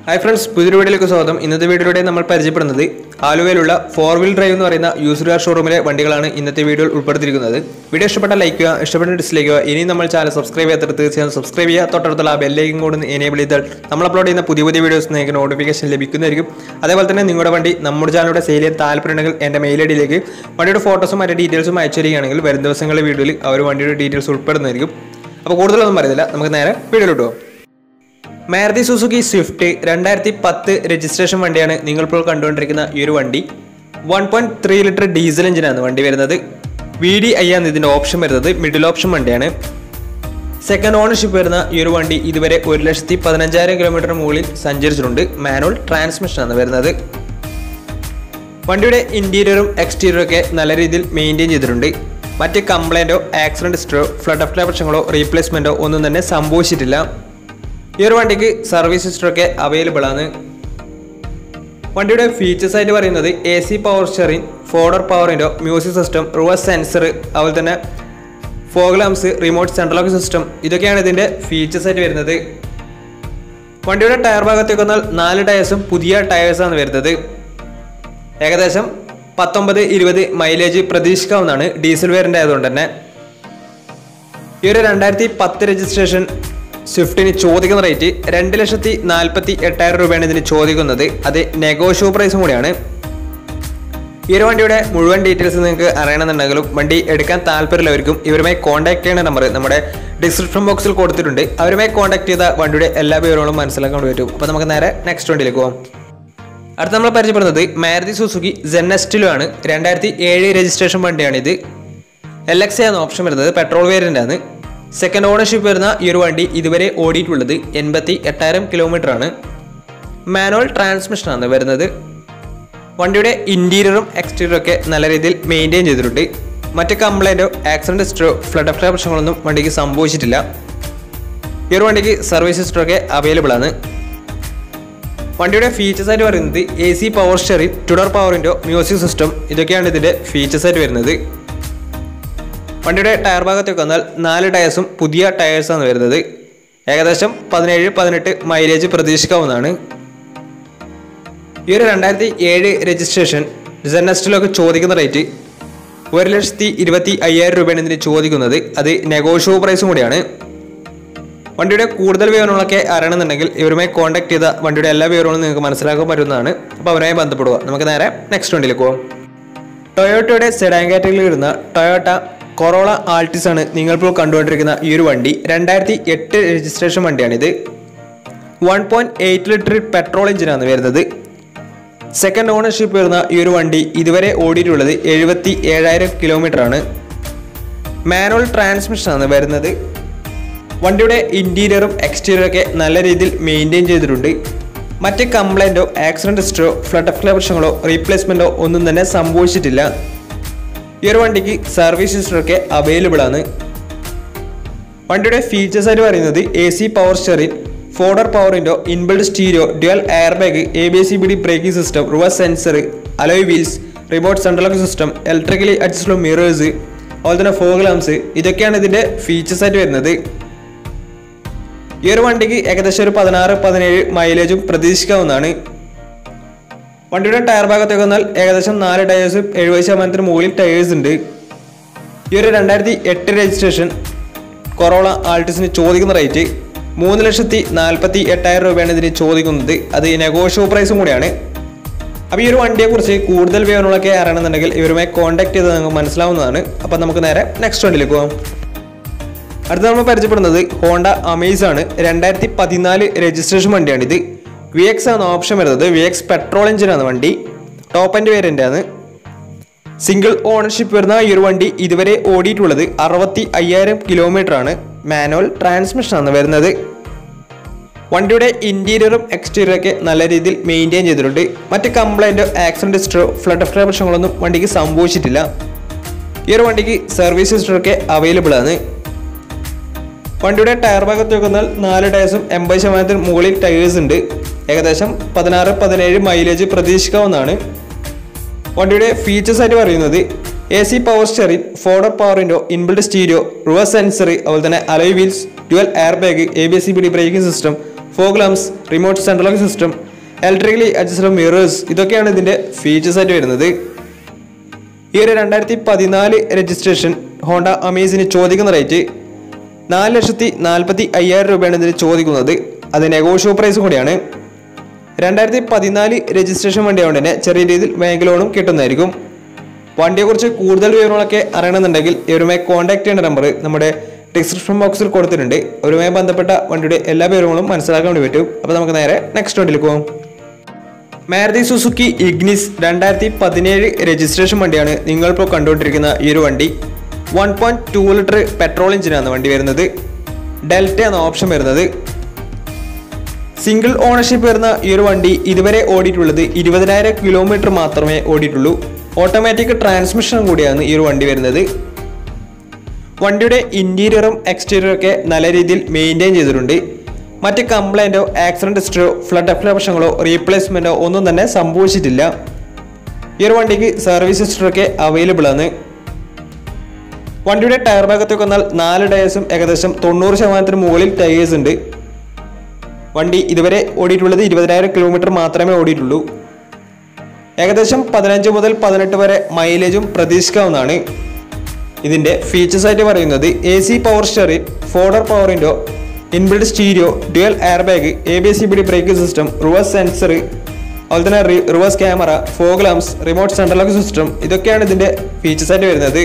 hi friends പുതിയൊരു വീഡിയോയിലേക്ക് സ്വാഗതം ഇന്നത്തെ വീഡിയോയിലൂടെ നമ്മൾ പരിചയപ്പെടുന്നത് ആലുവയിലുള്ള ഫോർ വീൽ ഡ്രൈവ് എന്ന് പറയുന്ന യൂസർ കാർ ഷോറൂമിലെ വണ്ടികളാണ് ഇന്നത്തെ വീഡിയോയിൽ ഉൾപ്പെടുത്തിയിരിക്കുന്നത് വീഡിയോ ഇഷ്ടപ്പെട്ട ലൈക്ക് ചെയ്യുക ഇഷ്ടപ്പെട്ട ഡിസ്ലൈക്ക് ചെയ്യുക ഇനി നമ്മൾ ചാനൽ സബ്സ്ക്രൈബ് ചെയ്യാത്ത തീർച്ചയായും സബ്സ്ക്രൈബ് ചെയ്യുക തൊട്ടടുത്തുള്ള ആ ബെല്ലേക്കും കൂടി എനേബിൾ ചെയ്താൽ നമ്മൾ അപ്ലോഡ് ചെയ്യുന്ന പുതിയ പുതിയ വീഡിയോസ് നിങ്ങൾക്ക് നോട്ടിഫിക്കേഷൻ ലഭിക്കുന്നതായിരിക്കും അതേപോലെ തന്നെ നിങ്ങളുടെ വണ്ടി നമ്മുടെ ചാനലിലൂടെ സെയിൽ ചെയ്യാൻ താല്പര്യമുണ്ടെങ്കിൽ എൻ്റെ മെയിൽ ഐ ഡിയിലേക്ക് വണ്ടിയുടെ ഫോട്ടോസും മറ്റു ഡീറ്റെയിൽസും അയച്ചു തരികയാണെങ്കിൽ വരും ദിവസങ്ങളിലെ വീഡിയോയിൽ ആ ഒരു വണ്ടിയുടെ ഡീറ്റെയിൽസ് ഉൾപ്പെടുന്നതായിരിക്കും അപ്പോൾ കൂടുതലൊന്നും പറയുന്നില്ല നമുക്ക് നേരെ വീഡിയോയിലോട്ട് പോകാം മാരുതി സുസുക്കി സ്വിഫ്റ്റ് രണ്ടായിരത്തി പത്ത് രജിസ്ട്രേഷൻ വണ്ടിയാണ് നിങ്ങളിപ്പോൾ കണ്ടുകൊണ്ടിരിക്കുന്ന ഈ ഒരു വണ്ടി one point three litre diesel എഞ്ചിനാണ് വണ്ടി വരുന്നത് വി ഡി ഐ ആണ് ഇതിൻ്റെ ഓപ്ഷൻ വരുന്നത് മിഡിൽ ഓപ്ഷൻ വണ്ടിയാണ് സെക്കൻഡ് ഓണർഷിപ്പ് വരുന്ന ഈ ഒരു വണ്ടി ഇതുവരെ ഒരു ലക്ഷത്തി പതിനഞ്ചായിരം കിലോമീറ്റർ മുകളിൽ സഞ്ചരിച്ചിട്ടുണ്ട് മാനുവൽ ട്രാൻസ്മിഷനാണ് വരുന്നത് വണ്ടിയുടെ ഇന്റീരിയറും എക്സ്റ്റീരിയറും ഒക്കെ നല്ല രീതിയിൽ മെയിൻറ്റെയിൻ ചെയ്തിട്ടുണ്ട് മറ്റ് കംപ്ലൈൻറ്റോ ആക്സിഡന്റ് ഹിസ്റ്ററോ ഫ്ലഡ് ഓഫ് പ്രശ്നങ്ങളോ റീപ്ലേസ്മെൻറ്റോ ഒന്നും തന്നെ സംഭവിച്ചിട്ടില്ല ഈ ഒരു വണ്ടിക്ക് സർവീസ് ഹിസ്റ്ററൊക്കെ അവൈലബിൾ ആണ് വണ്ടിയുടെ ഫീച്ചേഴ്സ് ആയിട്ട് പറയുന്നത് A C power steering four door പവറിൻ്റെ മ്യൂസിക് സിസ്റ്റം റിവേഴ്സ് സെൻസർ അതുപോലെ തന്നെ fog lamps remote central lock system ഇതൊക്കെയാണ് ഇതിൻ്റെ ഫീച്ചേഴ്സ് ആയിട്ട് വരുന്നത് വണ്ടിയുടെ ടയർ ഭാഗത്തേക്ക് വന്നാൽ നാല് ടയേഴ്സും പുതിയ ടയേഴ്സാണ് വരുന്നത് ഏകദേശം പത്തൊമ്പത് ഇരുപത് മൈലേജ് പ്രതീക്ഷിക്കാവുന്നതാണ് ഡീസൽ വേരിയൻ്റ് ആയതുകൊണ്ട് തന്നെ ഈ ഒരു രണ്ടായിരത്തി പത്ത് രജിസ്ട്രേഷൻ സ്വിഫ്റ്റിന് ചോദിക്കുന്ന റേറ്റ് രണ്ട് ലക്ഷത്തി നാൽപ്പത്തി എട്ടായിരം രൂപയാണ് ഇതിന് ചോദിക്കുന്നത് അത് നെഗോഷ്യോ പ്രൈസും കൂടിയാണ് ഈ ഒരു വണ്ടിയുടെ മുഴുവൻ ഡീറ്റെയിൽസ് നിങ്ങൾക്ക് അറിയണമെന്നുണ്ടെങ്കിലും വണ്ടി എടുക്കാൻ താല്പര്യമുള്ളവർക്കും ഇവരുമായി കോൺടാക്ട് ചെയ്യുന്ന നമ്പർ നമ്മുടെ ഡിസ്ക്രിപ്ഷൻ ബോക്സിൽ കൊടുത്തിട്ടുണ്ട് അവരുമായി കോൺടാക്ട് ചെയ്ത വണ്ടിയുടെ എല്ലാ വിവരങ്ങളും മനസ്സിലാക്കാൻ പറ്റും അപ്പോൾ നമുക്ക് നേരെ നെക്സ്റ്റ് വണ്ടിയിലേക്ക് പോകാം അടുത്ത നമ്മൾ പരിചയപ്പെടുന്നത് മാരുതി സുസുക്കി ജെന്നസ്റ്റിലോ ആണ് രണ്ടായിരത്തി ഏഴ് രജിസ്ട്രേഷൻ വണ്ടിയാണിത് എൽ എക്സ് ആണ് ഓപ്ഷൻ വരുന്നത് പെട്രോൾ വേരിയൻ്റ് ആണ് സെക്കൻഡ് ഓണർഷിപ്പ് വരുന്ന ഈ ഒരു വണ്ടി ഇതുവരെ ഓടിയിട്ടുള്ളത് എൺപത്തി എട്ടായിരം കിലോമീറ്റർ ആണ് മാനുവൽ ട്രാൻസ്മിഷൻ ആണ് വരുന്നത് വണ്ടിയുടെ ഇൻറ്റീരിയറും എക്സ്റ്റീരിയറും ഒക്കെ നല്ല രീതിയിൽ മെയിൻറ്റെയിൻ ചെയ്തിട്ടുണ്ട് മറ്റ് കംപ്ലൈൻറ്റോ ആക്സിഡൻറ്റ് ഹിസ്റ്ററോ ഫ്ലഡ് ഓഫ് പ്രശ്നങ്ങളൊന്നും വണ്ടിക്ക് സംഭവിച്ചിട്ടില്ല ഈ ഒരു വണ്ടിക്ക് സർവീസ് ഹിസ്റ്ററൊക്കെ അവൈലബിൾ ആണ് വണ്ടിയുടെ ഫീച്ചേഴ്സ് ആയിട്ട് പറയുന്നത് A C power steering two door പവറിൻ്റെ മ്യൂസിക് സിസ്റ്റം ഇതൊക്കെയാണ് ഇതിൻ്റെ ഫീച്ചേഴ്സ് ആയിട്ട് വരുന്നത് വണ്ടിയുടെ ടയർ ഭാഗത്തേക്ക് വന്നാൽ നാല് ടയേഴ്സും പുതിയ ടയേഴ്സാണ് വരുന്നത് ഏകദേശം പതിനേഴ് പതിനെട്ട് മൈലേജ് പ്രതീക്ഷിക്കാവുന്നതാണ് ഈ ഒരു രണ്ടായിരത്തി ഏഴ് രജിസ്ട്രേഷൻ ജെന്നസ്റ്റിലൊക്കെ ചോദിക്കുന്ന റേറ്റ് ഒരു ലക്ഷത്തി ഇരുപത്തി അയ്യായിരം രൂപയാണ് ഇതിന് ചോദിക്കുന്നത് അത് നെഗോഷ്യോ പ്രൈസും കൂടിയാണ് വണ്ടിയുടെ കൂടുതൽ വിവരങ്ങളൊക്കെ അറിയണമെന്നുണ്ടെങ്കിൽ ഇവരുമായി കോൺടാക്ട് ചെയ്ത വണ്ടിയുടെ എല്ലാ വിവരങ്ങളും നിങ്ങൾക്ക് മനസ്സിലാക്കാൻ പറ്റുന്നതാണ് അപ്പോൾ അവരുമായി ബന്ധപ്പെടുക നമുക്ക് നേരെ നെക്സ്റ്റ് വണ്ടിയിലേക്ക് പോകാം ടൊയോട്ടയുടെ സെഡാൻ കാറ്റഗറിയിൽ വരുന്ന ടൊയോട്ട കൊറോള ആൾട്ടിസ് ആണ് നിങ്ങളിപ്പോൾ കണ്ടുകൊണ്ടിരിക്കുന്ന ഈ ഒരു വണ്ടി രണ്ടായിരത്തി എട്ട് രജിസ്ട്രേഷൻ വണ്ടിയാണിത് one point eight litre petrol എഞ്ചിനാണ് വരുന്നത് സെക്കൻഡ് ഓണർഷിപ്പ് വരുന്ന ഈ ഒരു വണ്ടി ഇതുവരെ ഓടിയിട്ടുള്ളത് എഴുപത്തി ഏഴായിരം കിലോമീറ്റർ ആണ് മാനുവൽ ട്രാൻസ്മിഷൻ ആണ് വരുന്നത് വണ്ടിയുടെ ഇൻറ്റീരിയറും എക്സ്റ്റീരിയറും ഒക്കെ നല്ല രീതിയിൽ മെയിൻറ്റെയിൻ ചെയ്തിട്ടുണ്ട് മറ്റ് കംപ്ലൈൻറ്റോ ആക്സിഡൻറ്റ് ഹിസ്റ്ററോ ഫ്ലഡ് ഓഫ് പ്രശ്നങ്ങളോ റീപ്ലേസ്മെൻറ്റോ ഒന്നും തന്നെ സംഭവിച്ചിട്ടില്ല ഈ ഒരു വണ്ടിക്ക് സർവീസ് ഹിസ്റ്ററൊക്കെ അവൈലബിൾ ആണ് വണ്ടിയുടെ ഫീച്ചേഴ്സ് ആയിട്ട് പറയുന്നത് A C power steering four door power window inbuilt stereo dual air bag A B C B D braking system reverse sensor alloy wheels remote central lock system electrically adjustable mirrors അതുപോലെ തന്നെ fog lamps ഇതൊക്കെയാണ് ഇതിൻ്റെ features ആയിട്ട് വരുന്നത് ഈ ഒരു വണ്ടിക്ക് ഏകദേശം ഒരു പതിനാറ് പതിനേഴ് മൈലേജും പ്രതീക്ഷിക്കാവുന്നതാണ് വണ്ടിയുടെ ടയർ ഭാഗത്തേക്ക് വന്നാൽ ഏകദേശം നാല് ടയേഴ്സ് എഴുപത് ശതമാനത്തിന് മുകളിൽ ടയേഴ്സ് ഉണ്ട് ഈ ഒരു രണ്ടായിരത്തി എട്ട് രജിസ്ട്രേഷൻ കൊറോള ആൾട്ടിസിന് ചോദിക്കുന്ന റേറ്റ് മൂന്ന് ലക്ഷത്തി നാൽപ്പത്തി എട്ടായിരം രൂപയാണ് ഇതിന് ചോദിക്കുന്നത് അത് നെഗോഷ്യോ പ്രൈസും കൂടിയാണ് അപ്പോൾ ഈ ഒരു വണ്ടിയെക്കുറിച്ച് കൂടുതൽ വിവരങ്ങളൊക്കെ അറിയണമെന്നുണ്ടെങ്കിൽ ഇവരുമായി കോൺടാക്ട് ചെയ്ത് നിങ്ങൾക്ക് മനസ്സിലാവുന്നതാണ് അപ്പോൾ നമുക്ക് നേരെ നെക്സ്റ്റ് വണ്ടിയിലേക്ക് പോകാം അടുത്ത നമ്മൾ പരിചയപ്പെടുന്നത് ഹോണ്ട അമേസ് ആണ് രണ്ടായിരത്തി പതിനാല് രജിസ്ട്രേഷൻ വണ്ടിയാണിത് വി എക്സ് ആണ് ഓപ്ഷൻ വരുന്നത് വി എക്സ് പെട്രോൾ എഞ്ചിനാണ് വണ്ടി ടോപ്പ് ആൻഡ് വേരിയൻ്റ് ആണ് സിംഗിൾ ഓണർഷിപ്പ് വരുന്ന ഈ ഒരു വണ്ടി ഇതുവരെ ഓടിയിട്ടുള്ളത് അറുപത്തി അയ്യായിരം കിലോമീറ്റർ ആണ് മാനുവൽ ട്രാൻസ്മിഷൻ ആണ് വരുന്നത് വണ്ടിയുടെ ഇൻറ്റീരിയറും എക്സ്റ്റീരിയറും ഒക്കെ നല്ല രീതിയിൽ മെയിൻറ്റെയിൻ ചെയ്തിട്ടുണ്ട് മറ്റ് കംപ്ലൈൻറ്റോ ആക്സിഡൻറ്റ് ഹിസ്റ്ററോ ഫ്ലഡ് ഓഫ് പ്രശ്നങ്ങളൊന്നും വണ്ടിക്ക് സംഭവിച്ചിട്ടില്ല ഈ ഒരു വണ്ടിക്ക് സർവീസ് ഹിസ്റ്ററൊക്കെ അവൈലബിൾ ആണ് വണ്ടിയുടെ ടയർ ഭാഗത്തേക്ക് വന്നാൽ നാല് ടയേഴ്സും എൺപത് ശതമാനത്തിന് മുകളിൽ ടയേഴ്സ് ഉണ്ട് ഏകദേശം പതിനാറ് പതിനേഴ് മൈലേജ് പ്രതീക്ഷിക്കാവുന്നതാണ് വണ്ടിയുടെ ഫീച്ചേഴ്സ് ആയിട്ട് പറയുന്നത് A C power steering four door power window inbuilt stereo reverse sensor അതുപോലെ തന്നെ alloy wheels dual air bag A B S C B D braking system fog lamps remote central lock system electrically adjustable mirrors ഇതൊക്കെയാണ് ഇതിൻ്റെ features ആയിട്ട് വരുന്നത് ഈ ഒരു രണ്ടായിരത്തി പതിനാല് രജിസ്ട്രേഷൻ ഹോണ്ട അമേസിന് ചോദിക്കുന്ന റേറ്റ് നാല് ലക്ഷത്തി നാൽപ്പത്തി അയ്യായിരം രൂപയാണ് ഇതിന് ചോദിക്കുന്നത് അത് നെഗോഷ്യോ പ്രൈസും കൂടിയാണ് രണ്ടായിരത്തി പതിനാല് രജിസ്ട്രേഷൻ വണ്ടി ആയതുകൊണ്ട് തന്നെ ചെറിയ രീതിയിൽ ബാങ്ക് ലോണും കിട്ടുന്നതായിരിക്കും വണ്ടിയെക്കുറിച്ച് കൂടുതൽ വിവരങ്ങളൊക്കെ അറിയണമെന്നുണ്ടെങ്കിൽ ഇവരുമായി കോൺടാക്ട് ചെയ്യേണ്ട നമ്പർ നമ്മുടെ ഡിസ്ക്രിപ്ഷൻ ബോക്സിൽ കൊടുത്തിട്ടുണ്ട് അവരുമായി ബന്ധപ്പെട്ട വണ്ടിയുടെ എല്ലാ വിവരങ്ങളും മനസ്സിലാക്കാൻ വേണ്ടി പറ്റും അപ്പോൾ നമുക്ക് നേരെ നെക്സ്റ്റ് വണ്ടിയിലേക്ക് പോകാം മാരുതി സുസുക്കി ഇഗ്നിസ് രണ്ടായിരത്തി പതിനേഴ് രജിസ്ട്രേഷൻ വണ്ടിയാണ് നിങ്ങളിപ്പോൾ കണ്ടുകൊണ്ടിരിക്കുന്ന ഈ ഒരു വണ്ടി one point two litre petrol എഞ്ചിനാണ് വണ്ടി വരുന്നത് ഡെൽറ്റ എന്ന ഓപ്ഷൻ വരുന്നത് സിംഗിൾ ഓണർഷിപ്പ് വരുന്ന ഈ ഒരു വണ്ടി ഇതുവരെ ഓടിയിട്ടുള്ളത് ഇരുപതിനായിരം കിലോമീറ്റർ മാത്രമേ ഓടിയിട്ടുള്ളൂ ഓട്ടോമാറ്റിക് ട്രാൻസ്മിഷൻ കൂടിയാണ് ഈ ഒരു വണ്ടി വരുന്നത് വണ്ടിയുടെ ഇന്റീരിയറും എക്സ്റ്റീരിയറും ഒക്കെ നല്ല രീതിയിൽ മെയിൻറ്റെയിൻ ചെയ്തിട്ടുണ്ട് മറ്റ് കംപ്ലൈൻറ്റോ ആക്സിഡന്റ് ഹിസ്റ്ററിയോ ഫ്ലഡ് അഫ്ല പ്രശ്നങ്ങളോ റീപ്ലേസ്മെൻറ്റോ ഒന്നും തന്നെ സംഭവിച്ചിട്ടില്ല ഈ ഒരു വണ്ടിക്ക് സർവീസ് ഹിസ്റ്ററി ഒക്കെ അവൈലബിൾ ആണ് വണ്ടിയുടെ ടയർ ഭാഗത്തേക്ക് വന്നാൽ നാല് ടയേഴ്സും ഏകദേശം തൊണ്ണൂറ് ശതമാനത്തിന് മുകളിൽ ടയേഴ്സ് ഉണ്ട് വണ്ടി ഇതുവരെ ഓടിയിട്ടുള്ളത് ഇരുപതിനായിരം കിലോമീറ്റർ മാത്രമേ ഓടിയിട്ടുള്ളൂ ഏകദേശം പതിനഞ്ച് മുതൽ പതിനെട്ട് വരെ മൈലേജും പ്രതീക്ഷിക്കാവുന്നതാണ് ഇതിൻ്റെ ഫീച്ചേഴ്സ് ആയിട്ട് പറയുന്നത് A C power steering four door power window inbuilt stereo dual air bag A B C B D brake system reverse sensor അതുപോലെ തന്നെ reverse camera fog lamps remote central lock system ഇതൊക്കെയാണ് ഇതിൻ്റെ ഫീച്ചേഴ്സ് ആയിട്ട് വരുന്നത്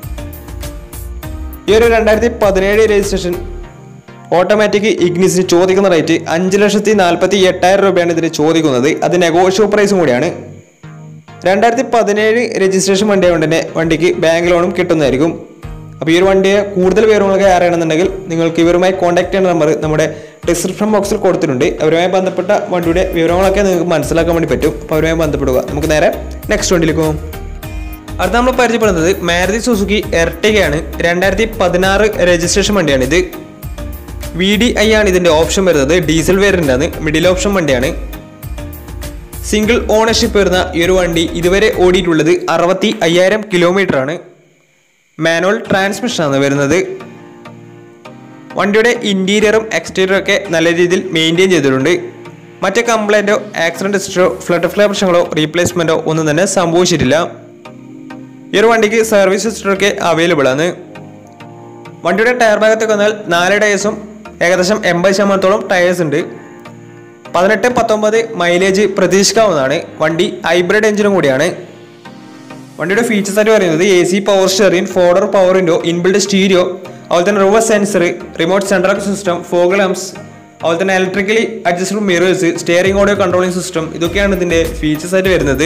ഈ ഒരു രണ്ടായിരത്തി പതിനേഴ് രജിസ്ട്രേഷൻ ഓട്ടോമാറ്റിക് ഇഗ്നിസിന് ചോദിക്കുന്ന റേറ്റ് അഞ്ച് ലക്ഷത്തി നാൽപ്പത്തി എട്ടായിരം രൂപയാണ് ഇതിന് ചോദിക്കുന്നത് അത് നെഗോഷ്യോ പ്രൈസും കൂടിയാണ് രണ്ടായിരത്തി പതിനേഴ് രജിസ്ട്രേഷൻ വണ്ടി ആയതുകൊണ്ട് തന്നെ വണ്ടിക്ക് ബാങ്ക് ലോണും കിട്ടുന്നതായിരിക്കും അപ്പോൾ ഈ ഒരു വണ്ടിയെ കൂടുതൽ വിവരങ്ങളൊക്കെ അറിയണമെന്നുണ്ടെങ്കിൽ നിങ്ങൾക്ക് ഇവരുമായി കോൺടാക്ട് ചെയ്യുന്ന നമ്പർ നമ്മുടെ ഡിസ്ക്രിപ്ഷൻ ബോക്സിൽ കൊടുത്തിട്ടുണ്ട് അവരുമായി ബന്ധപ്പെട്ട വണ്ടിയുടെ വിവരങ്ങളൊക്കെ നിങ്ങൾക്ക് മനസ്സിലാക്കാൻ വേണ്ടി പറ്റും അപ്പോൾ അവരുമായി ബന്ധപ്പെടുക നമുക്ക് നേരെ നെക്സ്റ്റ് വണ്ടിയിലേക്ക് പോകും അടുത്ത നമ്മൾ പരിചയപ്പെടുന്നത് മാരുതി സുസുക്കി എർട്ടികയാണ് രണ്ടായിരത്തി പതിനാറ് രജിസ്ട്രേഷൻ വണ്ടിയാണ് ഇത് വി ഡി ഐ ആണ് ഇതിന്റെ ഓപ്ഷൻ വരുന്നത് ഡീസൽ വേരിയന്റ് ആണ് മിഡിൽ ഓപ്ഷൻ വണ്ടിയാണ് സിംഗിൾ ഓണർഷിപ്പ് വരുന്ന ഈ ഒരു വണ്ടി ഇതുവരെ ഓടിയിട്ടുള്ളത് അറുപത്തി അയ്യായിരം കിലോമീറ്റർ ആണ് മാനുവൽ ട്രാൻസ്മിഷൻ ആണ് വരുന്നത് വണ്ടിയുടെ ഇന്റീരിയറും എക്സ്റ്റീരിയറും ഒക്കെ നല്ല രീതിയിൽ മെയിൻറ്റെയിൻ ചെയ്തിട്ടുണ്ട് മറ്റ് കംപ്ലൈൻറ്റോ ആക്സിഡന്റ് ഹിസ്റ്ററോ ഫ്ലഡ് ഫ്ലേ പ്രശ്നങ്ങളോ റീപ്ലേസ്മെന്റോ ഒന്നും തന്നെ സംഭവിച്ചിട്ടില്ല ഈ ഒരു വണ്ടിക്ക് സർവീസ് ഹിസ്റ്ററി ഒക്കെ അവൈലബിൾ ആണ് വണ്ടിയുടെ ടയർ ഭാഗത്തേക്ക് വന്നാൽ നാല് ടയേഴ്സും ഏകദേശം എൺപത് ശതമാനത്തോളം ടയേഴ്സ് ഉണ്ട് പതിനെട്ട് പത്തൊമ്പത് മൈലേജ് പ്രതീക്ഷിക്കാവുന്നതാണ് വണ്ടി ഹൈബ്രിഡ് എഞ്ചിനും കൂടിയാണ് വണ്ടിയുടെ ഫീച്ചേഴ്സ് ആയിട്ട് പറയുന്നത് A C power steering four door power window inbuilt stereo അതുപോലെ തന്നെ reverse sensor remote central system fog lamps അതുപോലെ തന്നെ electrically adjustable mirrors steering audio controlling system ഇതൊക്കെയാണ് ഇതിന്റെ ഫീച്ചേഴ്സ് ആയിട്ട് വരുന്നത്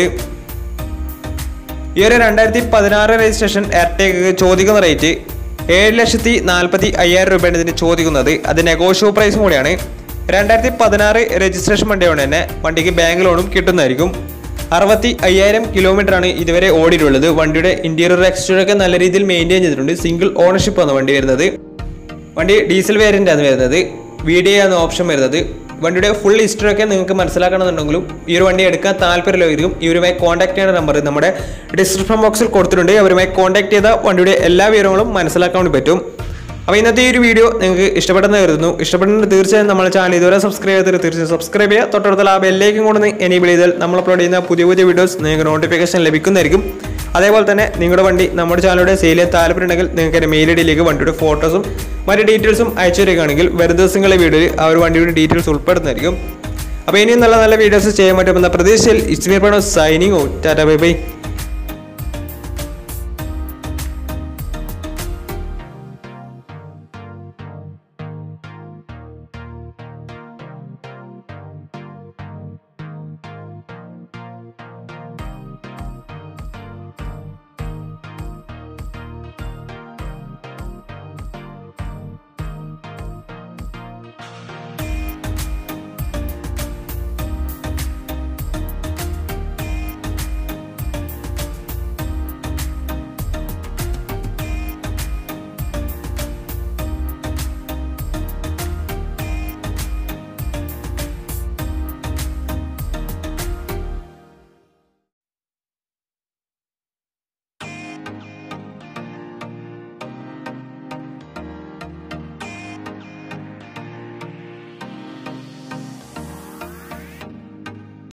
ഈ ഒരു രണ്ടായിരത്തി പതിനാറ് രജിസ്ട്രേഷൻ എയർടേക്ക് ചോദിക്കുന്ന റേറ്റ് ഏഴ് ലക്ഷത്തി നാൽപ്പത്തി അയ്യായിരം രൂപയാണ് ഇതിന് ചോദിക്കുന്നത് അത് നെഗോഷ്യോ പ്രൈസും കൂടിയാണ് രണ്ടായിരത്തി പതിനാറ് രജിസ്ട്രേഷൻ വണ്ടിയാണ് തന്നെ വണ്ടിക്ക് ബാങ്ക് ലോണും കിട്ടുന്നതായിരിക്കും അറുപത്തി അയ്യായിരം കിലോമീറ്റർ ആണ് ഇതുവരെ ഓടിയിട്ടുള്ളത് വണ്ടിയുടെ ഇന്റീരിയർ എക്സ്റ്റീരിയർ ഒക്കെ നല്ല രീതിയിൽ മെയിൻറ്റെയിൻ ചെയ്തിട്ടുണ്ട് സിംഗിൾ ഓണർഷിപ്പ് ആണ് വണ്ടി വരുന്നത് വണ്ടി ഡീസൽ വേരിയൻ്റ് ആണ് വരുന്നത് വി ഡി ആണ് ഓപ്ഷൻ വരുന്നത് വണ്ടിയുടെ ഫുൾ ഹിസ്റ്ററി ഒക്കെ നിങ്ങൾക്ക് മനസ്സിലാക്കണമെന്നുണ്ടെങ്കിലും ഈ ഒരു വണ്ടി എടുക്കാൻ താല്പര്യമുള്ളവർക്കും ഇവരുമായി കോൺടാക്ട് ചെയ്യേണ്ട നമ്പർ നമ്മുടെ ഡിസ്ക്രിപ്ഷൻ ബോക്സിൽ കൊടുത്തിട്ടുണ്ട് അവരുമായി കോൺടാക്ട് ചെയ്ത വണ്ടിയുടെ എല്ലാ വിവരങ്ങളും മനസ്സിലാക്കാൻ വേണ്ടി പറ്റും അപ്പോൾ ഇന്നത്തെ ഈ ഒരു വീഡിയോ നിങ്ങൾക്ക് ഇഷ്ടപ്പെട്ടെന്ന് കരുതുന്നു ഇഷ്ടപ്പെടുന്നത് തീർച്ചയായും നമ്മുടെ ചാനൽ ഇതുവരെ സബ്സ്ക്രൈബ് ചെയ്തിട്ട് തീർച്ചയായും സബ്സ്ക്രൈബ് ചെയ്യുക തൊട്ടടുത്തുള്ള ആ ബെല്ലേക്കും കൊണ്ട് എനേബിൾ ചെയ്താൽ നമ്മൾ അപ്ലോഡ് ചെയ്യുന്ന പുതിയ പുതിയ വീഡിയോസ് നിങ്ങൾക്ക് നോട്ടിഫിക്കേഷൻ ലഭിക്കുന്നതായിരിക്കും അതേപോലെ തന്നെ നിങ്ങളുടെ വണ്ടി നമ്മുടെ ചാനലിലൂടെ സെയിൽ ചെയ്യാൻ താല്പര്യമുണ്ടെങ്കിൽ നിങ്ങൾക്ക് എൻ്റെ മെയിൽ ഐ ഡിയിലേക്ക് വണ്ടിയുടെ ഫോട്ടോസും മറ്റ് ഡീറ്റെയിൽസും അയച്ചു തരികയാണെങ്കിൽ വരും ദിവസങ്ങളിലെ വീഡിയോയിൽ ആ ഒരു വണ്ടിയുടെ ഡീറ്റെയിൽസ് ഉൾപ്പെടുന്നതായിരിക്കും അപ്പോൾ ഇനിയും നല്ല നല്ല വീഡിയോസ് ചെയ്യാൻ പറ്റുമെന്ന പ്രതീക്ഷയിൽ ഇസ്മീർ പണോ signing off tata bye by